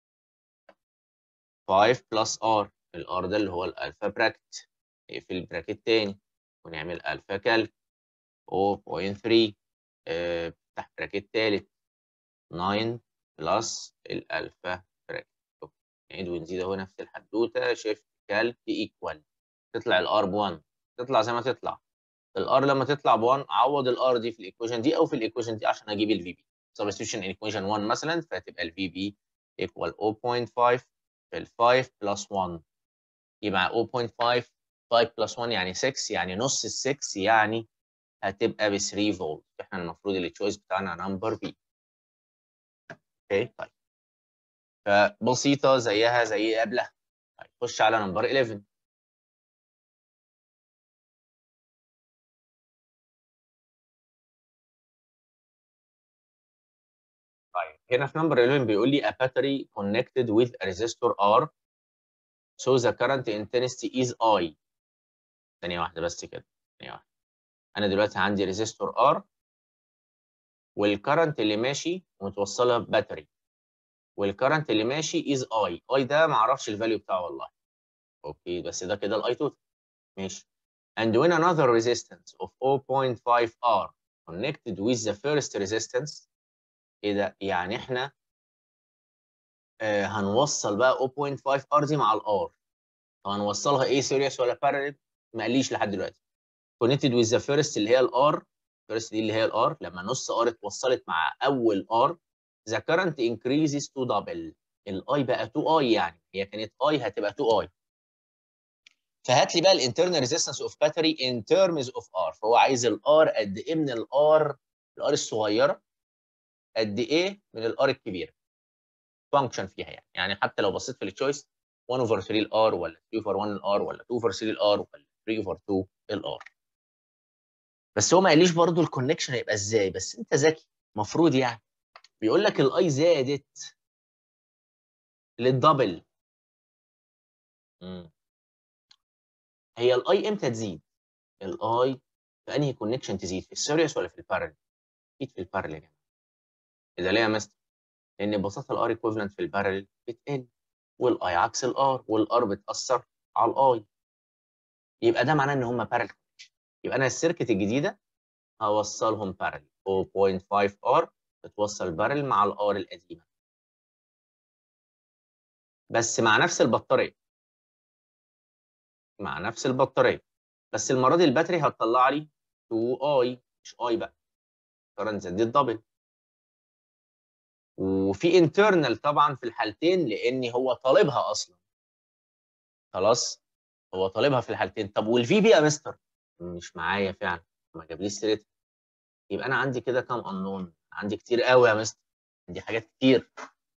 5 بلس ار الار ده اللي هو الالفا براكت نقفل البراكت تاني ونعمل الفا كالك 0.3 آه تحت براكت تالت 9 بلس الالفا براكت نعيد ونزيد اهو نفس الحدوته شيفت كالك ايكوال تطلع الار ب 1 تطلع زي ما تطلع الار لما تطلع ب 1 عوض الار دي في الايكويشن دي او في الايكويشن دي عشان اجيب الفي بي substitution in equation 1 مثلا فتبقى الفي بي equal 0.5 في ال 5 plus 1 يبقى 0.5 5 plus 1 يعني 6 يعني نص ال 6 يعني هتبقى ب 3 فولت احنا المفروض التشويس بتاعنا نمبر بي اوكي طيب فبسيطه زيها زي قبلها طيب خش على نمبر 11 طيب هنا في نمبر 11 بيقول لي a battery connected with a resistor R so the current intensity is I ثانية واحدة بس كده ثانية واحدة أنا دلوقتي عندي ريزيستور R والكرنت اللي ماشي متوصلة بباتري والكرنت اللي ماشي is I I ده معرفش الفاليو بتاعه والله أوكي بس ده كده الأي توتال ماشي and when another resistance of 0.5 R connected with the first resistance ايه ده؟ يعني احنا آه هنوصل بقى 0.5 ار دي مع الار طب هنوصلها ايه سيريس ولا بارلل؟ ما قاليش لحد دلوقتي. connected with the first اللي هي الار first دي اللي هي الار لما نص ار اتوصلت مع اول ار the current increases to double الاي بقى 2 اي يعني هي كانت اي هتبقى 2 اي فهات لي بقى الانترنال ريزيستنس اوف باتري ان ترمز اوف ار فهو عايز الار قد ايه من الار الار الصغيره قد ايه من الار الكبيره فانكشن فيها يعني يعني حتى لو بصيت في التشويس 1 اوفر 3 الار ولا 3 اوفر 1 الار ولا 2 اوفر 3 الار ولا 3 اوفر 2 الار بس هو ما قاليش برضو الكونكشن هيبقى ازاي بس انت ذكي المفروض يعني بيقول لك الاي زادت للدبل مم. هي الاي امتى تزيد الاي في انهي كونكشن تزيد في السيريس ولا في البارل اكيد في البارل يعني اذا ليه يا مستر لان ببساطه الار ايكويفالنت في البارل بتقل والاي عكس الار والار بتاثر على الاي يبقى ده معناه ان هم بارل يبقى انا السيركت الجديده هوصلهم بارل 0.5 ار تتوصل بارل مع الار القديمه بس مع نفس البطاريه مع نفس البطاريه بس المره دي الباتري هتطلع لي 2 اي مش اي بقى كرنت زد الدبل وفي انترنال طبعا في الحالتين لان هو طالبها اصلا خلاص هو طالبها في الحالتين طب والفي بي يا مستر مش معايا فعلا ما جابليش سيرتها يبقى انا عندي كده كام انون عندي كتير قوي يا مستر عندي حاجات كتير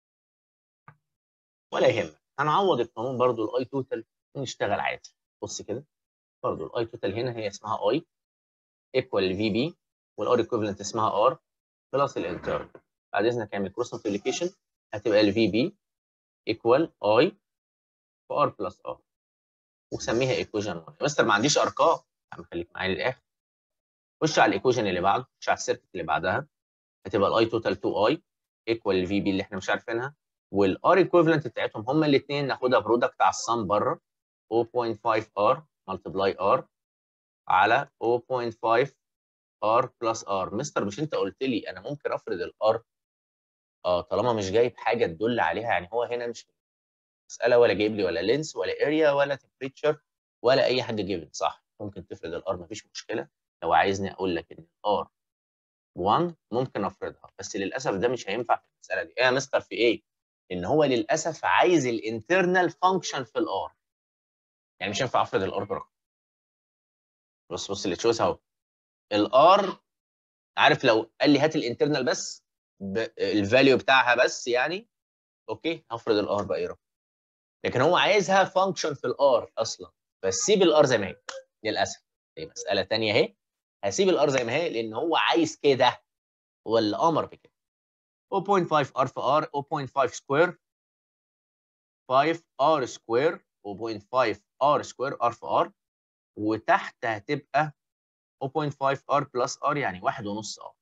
ولا يهمك هنعوض القانون برضو الاي توتال ونشتغل عادي بص كده برضو الاي توتال هنا هي اسمها اي ايكوال في بي والار ايكوفلنت اسمها ار بلس الانترن بعد اذنك اعمل كروس ملتيبيكيشن هتبقى الفي بي ايكوال اي في ار بلس ار وسميها ايكويشن 1 مستر ما عنديش ارقام عم خليك معايا للاخر خش على الايكويشن اللي بعده خش على السيركت اللي بعدها هتبقى الاي توتال 2 اي ايكوال الفي بي اللي احنا مش عارفينها والار ايكويفالنت بتاعتهم هما الاثنين ناخدها برودكت على الصم بره 0.5 ار ملتبلاي ار على 0.5 ار بلس ار مستر مش انت قلت لي انا ممكن افرض الار اه طالما مش جايب حاجه تدل عليها يعني هو هنا مش مساله ولا جايب لي ولا لينس ولا اريا ولا تمبريتشر ولا اي حاجه جيفن صح ممكن تفرض الار مفيش مشكله لو عايزني اقول لك ان الار 1 ممكن افرضها بس للاسف ده مش هينفع في المساله دي ايه يا مستر في ايه ان هو للاسف عايز الانترنال فانكشن في الار يعني مش هينفع افرض الار برقم بص بص اللي تشوز اهو الار عارف لو قال لي هات الانترنال بس الفاليو بتاعها بس يعني اوكي هفرض الار باي رقم لكن هو عايزها فانكشن في الار اصلا بس سيب الار زي ما هي للاسف دي مساله ثانيه اهي هسيب الار زي ما هي لان هو عايز كده هو اللي امر بكده 0.5 ار في ار 0.5 سكوير 5 ار سكوير 0.5 ار سكوير ار في ار وتحت هتبقى 0.5 ار بلس ار يعني واحد ونص ار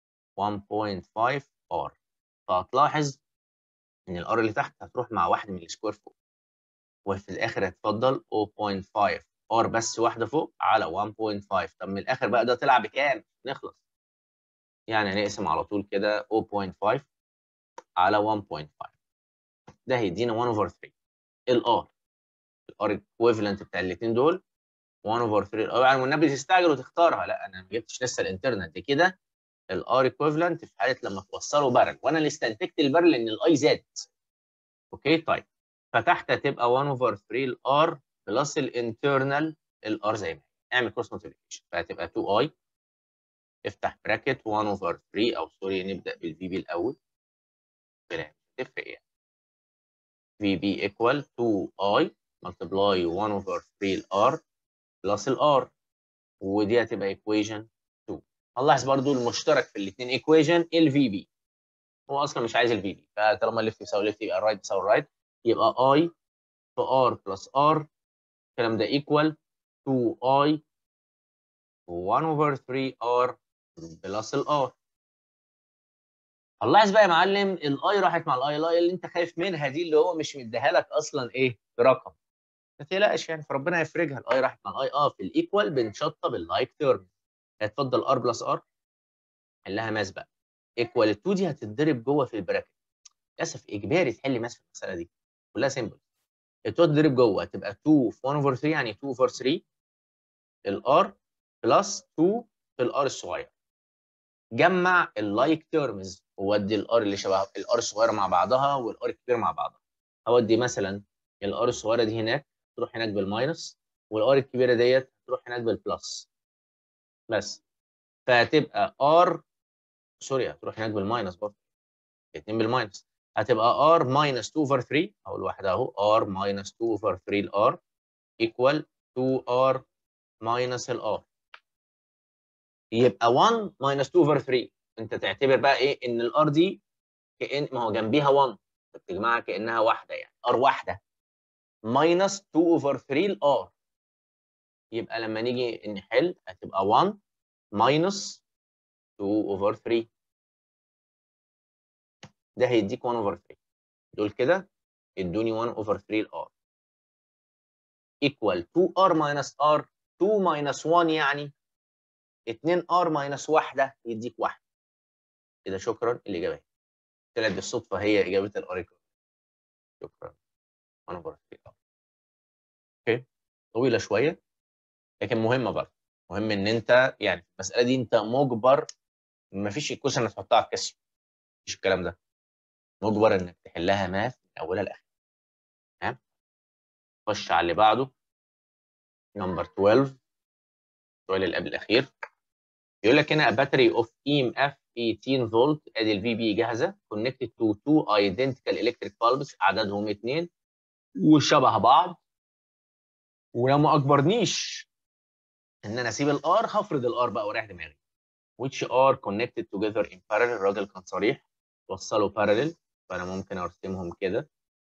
1.5 ار فهتلاحظ ان الار اللي تحت هتروح مع واحد من السكوير فوق وفي الاخر هتفضل 0.5 ار بس واحده فوق على 1.5 طب من الاخر بقى ده طلع بكام؟ نخلص يعني نقسم على طول كده 0.5 على 1.5 ده هيدينا 1 over 3 الار الار ايكويفالنت بتاع الاثنين دول 1 over 3 الار يعني والنبي تستعجل وتختارها لا انا ما جبتش لسه الانترنت دي كده الار ايكويفالنت في حاله لما توصله بارل وانا اللي استنتجت البارل لان الاي زاد اوكي طيب فتحت هتبقى 1 over 3 الار بلس الانترنال الار زي ما هي اعمل كروس ملتيبيكيشن فهتبقى 2 اي افتح براكت 1 over 3 او سوري نبدا بالفي بي الاول كلام تفرق يعني في بي ايكوال 2 اي ملتبلاي 1 over 3 الار بلس الار ودي هتبقى ايكويشن 2 هنلاحظ برضو المشترك في الاثنين ايكويشن الفي بي هو اصلا مش عايز الفي بي فطالما الليفت يساوي ليفت يبقى الرايت يساوي الرايت يبقى اي في ار بلس ار الكلام ده ايكوال 2 اي 1 over 3 ار بلس الار هنلاحظ بقى يا معلم الاي راحت مع الاي الاي اللي انت خايف منها دي اللي هو مش مديها لك اصلا ايه برقم ما تقلقش يعني فربنا يفرجها الاي راحت مع الاي اه في الايكوال بنشطب اللايك تيرم هتفضل ار بلس ار حلها ماس بقى ايكوال 2 دي هتتضرب جوه في البراكت للاسف اجباري تحل ماس في المساله دي كلها سيمبل تضرب جوه هتبقى 2 في 1 over 3 يعني 2 over 3 الار بلس 2 في الار الصغير جمع اللايك تيرمز وودي الار اللي شبه الار الصغيره مع بعضها والار الكبيره مع بعضها هودي مثلا الار الصغيره دي هناك تروح هناك بالماينس والار الكبيره ديت تروح هناك بالبلس بس فهتبقى ار سوري هتروح هناك بالماينس برضه الاثنين بالماينس هتبقى ار ماينس 2 اوفر 3 اول واحده اهو ار ماينس 2 اوفر 3 الار ايكوال 2 ار ماينس الار يبقى 1 ماينس 2 اوفر 3 انت تعتبر بقى ايه ان الار دي كان ما هو جنبيها 1 بتجمعها كانها واحده يعني ار واحده ماينس 2 اوفر 3 الار يبقى لما نيجي نحل هتبقى 1 ماينس 2 اوفر 3 ده هيديك 1 اوفر 3 دول كده ادوني 1 اوفر 3 الار ايكوال 2 ار ماينس ار 2 ماينس 1 يعني 2 ار ماينس واحده يديك واحده كده شكرا الاجابه هي طلعت بالصدفه هي اجابه الار شكرا 1 اوفر 3 ار اوكي طويله شويه لكن مهمه برضه مهم ان انت يعني في المساله دي انت مجبر ما فيش الكوسه انك تحطها على الكاسيو مفيش الكلام ده مجبر انك تحلها ماث من اولها لاخرها تمام خش على اللي بعده نمبر 12 السؤال اللي قبل الاخير يقول لك هنا باتري اوف اي ام اف 18 فولت ادي الفي بي جاهزه كونكتد تو تو ايدنتيكال الكتريك بالبس عددهم اثنين وشبه بعض ولو ما اجبرنيش ان انا اسيب الار هفرض الار بقى واريح دماغي which are connected together in parallel الراجل كان صريح وصلوا parallel فانا ممكن ارسمهم كده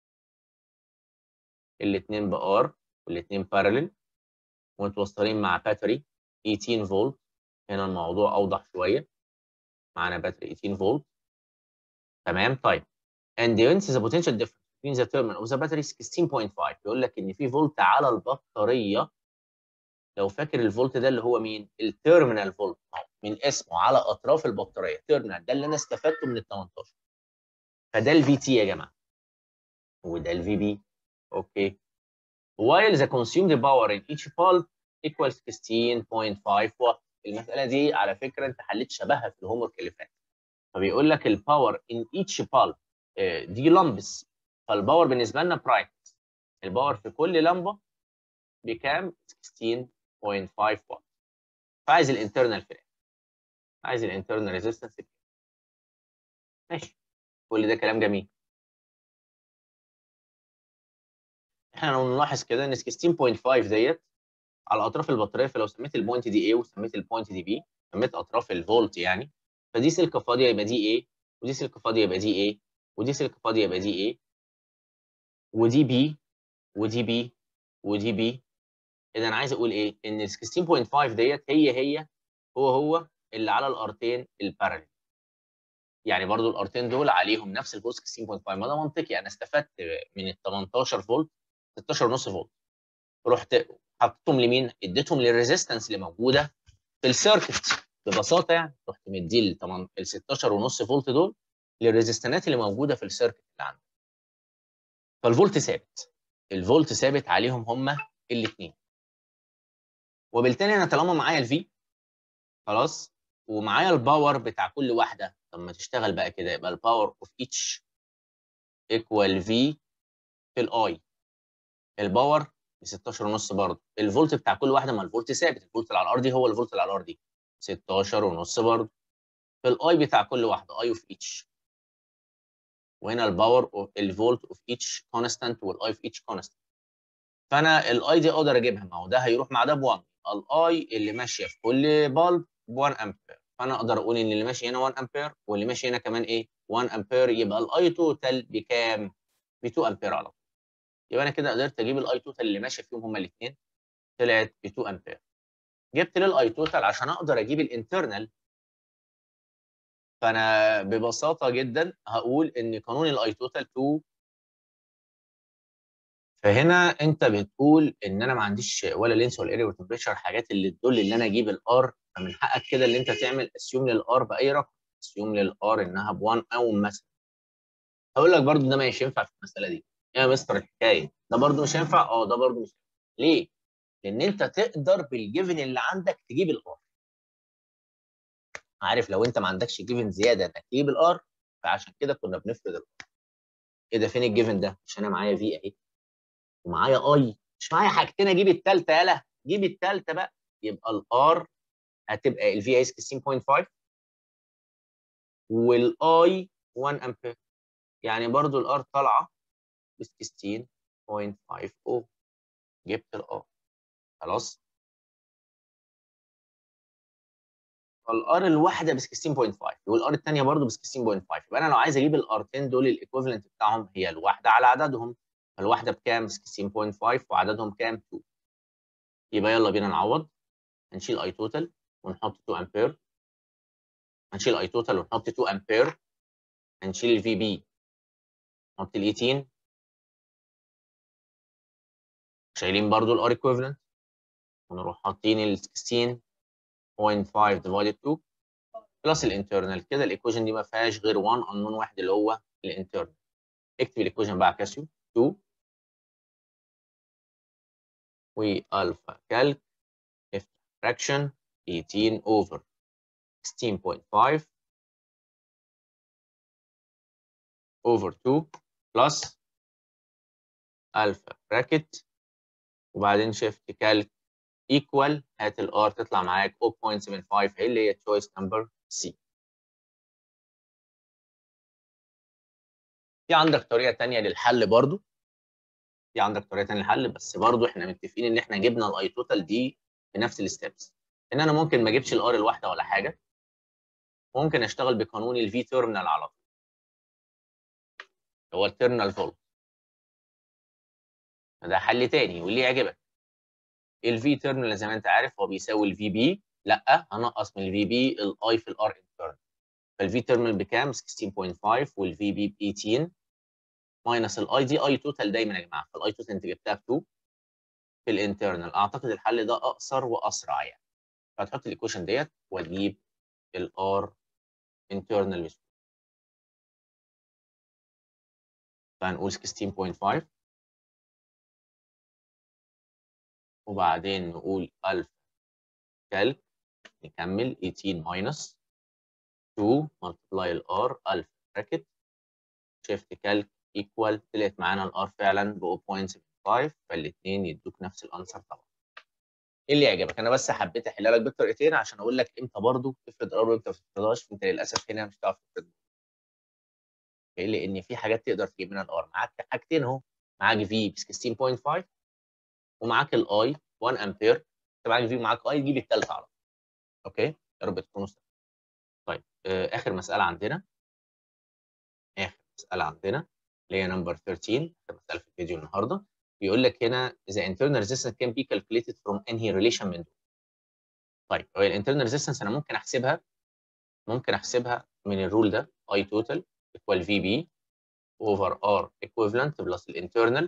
الاثنين بار والاثنين parallel ومتوصلين مع باتري 18 فولت هنا الموضوع اوضح شويه معانا باتري 18 فولت تمام طيب and hence the potential difference between the terminal of the battery is 16.5 يقول لك ان في فولت على البطاريه لو فاكر الفولت ده اللي هو مين التيرمينال فولت من اسمه على اطراف البطاريه تيرمينال ده اللي انا استفدته من ال 18 فده الفي تي يا جماعه وده الفي بي اوكي while the consumed power in each bulb equals 16.5 watt المساله دي على فكره انت حليت شبهها في الهوم ورك اللي فات فبيقول لك الباور ان ايتش بالب دي لمبس فالباور بالنسبه لنا برايت الباور في كل لمبه بكام 16.5 واط فعايز الانترنال في عايز الانترنال ريزيستنس ماشي كل ده كلام جميل احنا لو نلاحظ كده ان 16.5 ديت على اطراف البطاريه فلو سميت البوينت دي A وسميت البوينت دي B سميت اطراف الفولت يعني فدي سلكه فاضيه يبقى دي A ودي سلكه فاضيه يبقى دي A ودي سلكه فاضيه يبقى دي A ودي B ودي B ودي B اذا انا عايز اقول ايه ان ال 16.5 ديت هي هي هو هو اللي على الارتين الباراليل يعني برضو الارتين دول عليهم نفس الفولت 16.5 ما ده منطقي انا استفدت من ال 18 فولت 16 ونص فولت رحت حطيتهم لمين؟ اديتهم للريزيستنس اللي موجوده في السيركت ببساطه يعني رحت مدي ال 16 ونص فولت دول للريزيستنات اللي موجوده في السيركت اللي عندي فالفولت ثابت الفولت ثابت عليهم هما الاثنين وبالتالي انا طالما معايا الفي خلاص ومعايا الباور بتاع كل واحده طب ما تشتغل بقى كده يبقى الباور اوف ايتش ايكوال في في الاي الباور ب 16 ونص برضه الفولت بتاع كل واحده ما الفولت ثابت الفولت اللي على الارضي هو الفولت اللي على الارضي 16 ونص برضه في الاي بتاع كل واحده اي اوف ايتش وهنا الباور اوف الفولت اوف ايتش كونستانت والاي اوف ايتش كونستانت فانا الاي دي اقدر اجيبها ما هو ده هيروح مع ده ب 1 الاي اللي ماشيه في كل بالب ب 1 امبير فانا اقدر اقول ان اللي ماشي هنا 1 امبير واللي ماشي هنا كمان ايه 1 امبير يبقى الاي توتال بكام؟ ب 2 امبير على طول يبقى انا كده قدرت اجيب الاي توتال اللي ماشيه فيهم هما الاثنين طلعت ب 2 امبير جبت للاي توتال عشان اقدر اجيب الانترنال فانا ببساطه جدا هقول ان قانون الاي توتال 2 فهنا انت بتقول ان انا ما عنديش ولا لينس ولا اريا وتمبريتشر الحاجات اللي تدل ان انا اجيب الار فمن حقك كده اللي انت تعمل اسيوم للار باي رقم اسيوم للار انها ب 1 او مثلا هقول لك برضو ده مش ينفع في المساله دي يا مستر الحكايه ده برضو مش هينفع اه ده برضو مش هينفع ليه؟ لان انت تقدر بالجيفن اللي عندك تجيب الار عارف لو انت ما عندكش جيفن زياده انك تجيب الار فعشان كده كنا بنفرض الار ايه ده فين الجيفن ده؟ مش انا معايا في اهي ومعايا اي مش معايا حاجتين اجيب الثالثه يالا جيب الثالثه بقى يبقى الار هتبقى الفي اي 16.5 والاي 1 امبير يعني برضو الار طالعه ب 16.50 جبت الار خلاص فالار الواحده ب 16.5 والار الثانيه برضو ب 16.5 يبقى انا لو عايز اجيب الارتين دول الايكوفالنت بتاعهم هي الواحده على عددهم الواحده بكام 16.5 وعددهم كام 2 يبقى يلا بينا نعوض هنشيل اي توتال ونحط 2 امبير هنشيل اي توتال ونحط 2 امبير هنشيل الفي بي نحط ال 18 شايلين برضو الار ايكويفالنت ونروح حاطين ال 16.5 ديفايدد 2 بلس الانترنال كده الايكويشن دي ما فيهاش غير 1 انون واحد اللي هو الانترنال اكتب الايكويشن بقى على كاسيو 2 والفا كالك افتح fraction 18 over 16.5 over 2 plus الفا براكت وبعدين شيفت كالك equal هات الار تطلع معاك 0.75 هي اللي هي choice number C في عندك طريقه ثانيه للحل برضو في عندك طريقه ثانيه للحل بس برضو احنا متفقين ان احنا جبنا الاي توتال دي بنفس الستبس ان انا ممكن ما اجيبش الار الواحده ولا حاجه ممكن اشتغل بقانون الفي تيرمينال على طول هو التيرمينال فولت ده حل تاني واللي يعجبك الفي تيرمينال زي ما انت عارف هو بيساوي الفي بي لا هنقص من الفي بي الاي في الار انترنال فالفي تيرمينال بكام 16.5 والفي بي ب 18 ماينس الاي دي اي توتال دايما يا جماعه فالاي توتال انت جبتها ب 2 في الانترنال اعتقد الحل ده اقصر واسرع يعني فهتحط الايكويشن ديت وتجيب الار انترنال بسهوله فهنقول 16.5 وبعدين نقول الف كالك نكمل 18 ماينس 2 ملتبلاي الار الف براكت شيفت كالك ايكوال طلعت معانا الار فعلا ب 0.75 فالاثنين يدوك نفس الانسر طبعا ايه اللي يعجبك انا بس حبيت احلها لك بالطريقتين عشان اقول لك امتى برضو تفرض ار وامتى ما تفرضهاش انت للاسف هنا مش هتعرف تفرض لان في حاجات تقدر تجيب منها الار معاك حاجتين اهو معاك في ب 16.5 ومعاك الاي 1 امبير انت معاك في ومعاك اي تجيب الثالثه على طول اوكي يا رب تكونوا سهل. طيب آه اخر مساله عندنا اخر مساله عندنا اللي هي نمبر 13 اخر مساله في الفيديو النهارده بيقول لك هنا the internal resistance can be calculated from any relation من دول طيب هو الانترنال ريزيستنس انا ممكن احسبها ممكن احسبها من الرول ده I total equal VB over R equivalent plus الانترنال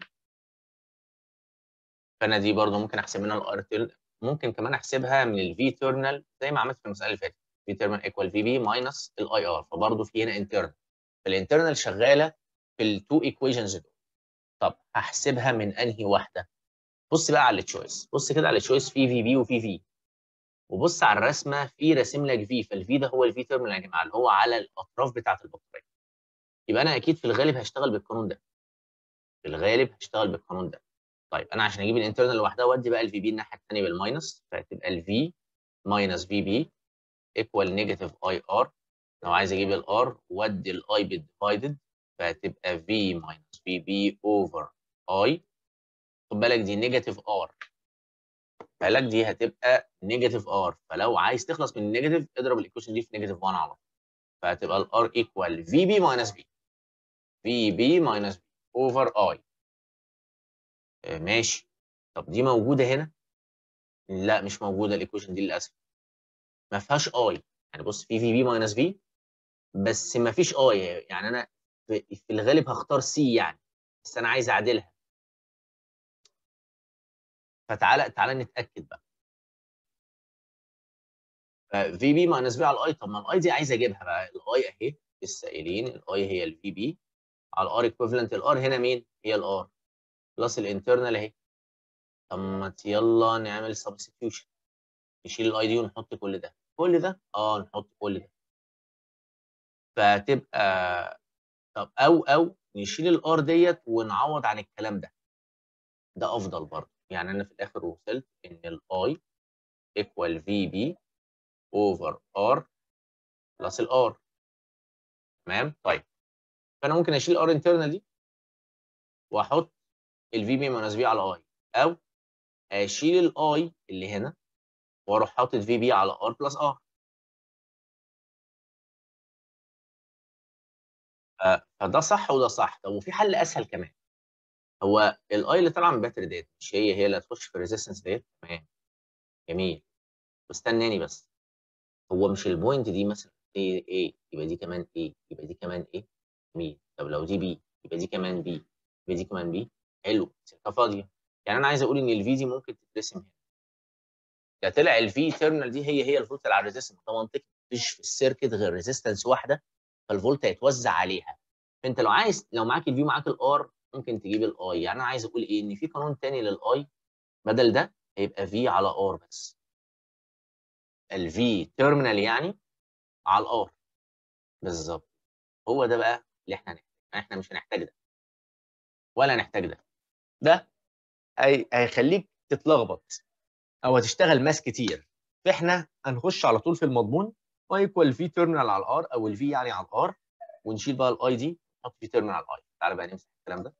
فانا دي برضو ممكن احسب منها الار ممكن كمان احسبها من الفي تيرمينال زي ما عملت في المساله اللي فاتت في تيرمينال ايكوال في بي ماينس الاي ار فبرضو في هنا انترنال فالانترنال شغاله في التو ايكويشنز دول طب هحسبها من انهي واحده بص بقى على التشويس بص كده على التشويس في في بي وفي في وبص على الرسمه في راسم لك في فالفي ده هو الفي تيرمينال يا جماعه اللي هو على الاطراف بتاعه البطاريه يبقى انا اكيد في الغالب هشتغل بالقانون ده في الغالب هشتغل بالقانون ده طيب انا عشان اجيب الانترنال لوحدها وادي بقى الفي بي الناحيه الثانيه بالماينس فهتبقى الفي ماينس في بي ايكوال نيجاتيف اي ار لو عايز اجيب الار وادي الاي بالديفايدد فهتبقى في ماينس في بي اوفر اي خد بالك دي نيجاتيف ار بالك دي هتبقى نيجاتيف ار فلو عايز تخلص من النيجاتيف اضرب الايكويشن دي في نيجاتيف 1 على طول فهتبقى الار ايكوال في بي ماينس بي في بي ماينس بي اوفر اي ماشي طب دي موجوده هنا لا مش موجوده الايكويشن دي للاسف ما فيهاش اي يعني بص في في بي ماينس في بس ما فيش اي يعني انا في الغالب هختار سي يعني بس انا عايز اعدلها فتعالى تعالى نتاكد بقى في بي ماينس بي على الاي طب ما الاي دي عايز اجيبها بقى الاي اهي لسه قايلين الاي هي الفي بي على الار ايكويفالنت الار هنا مين؟ هي الار بلس الانترنال اهي طب ما يلا نعمل سبستيوشن نشيل الاي دي ونحط كل ده كل ده اه نحط كل ده فتبقى طب او او نشيل الار ديت ونعوض عن الكلام ده ده افضل برضه يعني انا في الاخر وصلت ان الاي ايكوال في بي اوفر ار بلس الار تمام طيب فانا ممكن اشيل الار انترنال دي واحط الفي بي ماينس بي على اي او اشيل الاي اللي هنا واروح حاطط في بي على ار بلس ار فده صح وده صح طب وفي حل اسهل كمان هو الاي اللي طالعه من الباتري ديت مش هي هي اللي هتخش في الريزيستنس ديت تمام جميل واستناني بس هو مش البوينت دي مثلا ايه ايه يبقى دي كمان ايه يبقى دي كمان ايه جميل طب لو دي بي يبقى دي كمان بي يبقى دي كمان بي حلو سكه فاضيه يعني انا عايز اقول ان الفي دي ممكن تترسم هنا ده طلع الفي تيرمينال دي هي هي الفولت على الريزيستنس ده منطقي مفيش في السيركت غير ريزيستنس واحده فالفولت هيتوزع عليها فانت لو عايز لو معاك الفي ومعاك الار ممكن تجيب الاي يعني انا عايز اقول ايه ان في قانون تاني للاي بدل ده هيبقى في على ار بس الفي تيرمينال يعني على الار بالظبط هو ده بقى اللي احنا هنحتاج احنا مش هنحتاج ده ولا هنحتاج ده ده هي... هيخليك تتلخبط او هتشتغل ماس كتير فاحنا هنخش على طول في المضمون وايكوال في تيرمينال على الار او الفي يعني على الار ونشيل بقى الاي دي نحط في تيرمينال على الاي تعالى بقى نمسح الكلام ده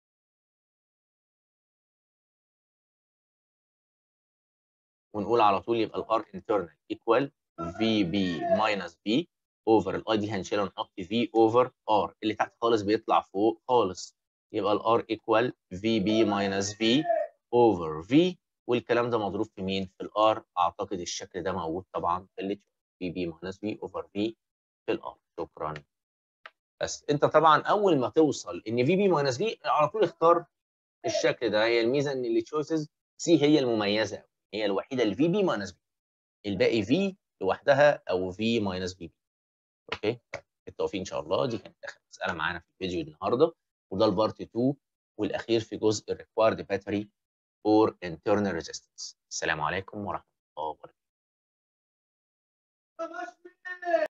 ونقول على طول يبقى الار انترنال ايكوال في بي ماينس بي اوفر الاي دي هنشيلها ونحط في اوفر ار اللي تحت خالص بيطلع فوق خالص يبقى الار ايكوال في بي ماينس بي اوفر في والكلام ده مضروب في مين؟ في الار اعتقد الشكل ده موجود طبعا في اللي في بي ماينس بي اوفر في في الار شكرا بس انت طبعا اول ما توصل ان في بي ماينس بي على طول اختار الشكل ده هي الميزه ان التشويسز سي هي المميزه هي الوحيده اللي في بي ماينس بي الباقي في لوحدها او في ماينس بي اوكي بالتوفيق ان شاء الله دي كانت اخر مساله معانا في الفيديو النهارده وده البارت 2 والاخير في جزء الريكوايرد باتري اور internal resistance السلام عليكم ورحمه الله وبركاته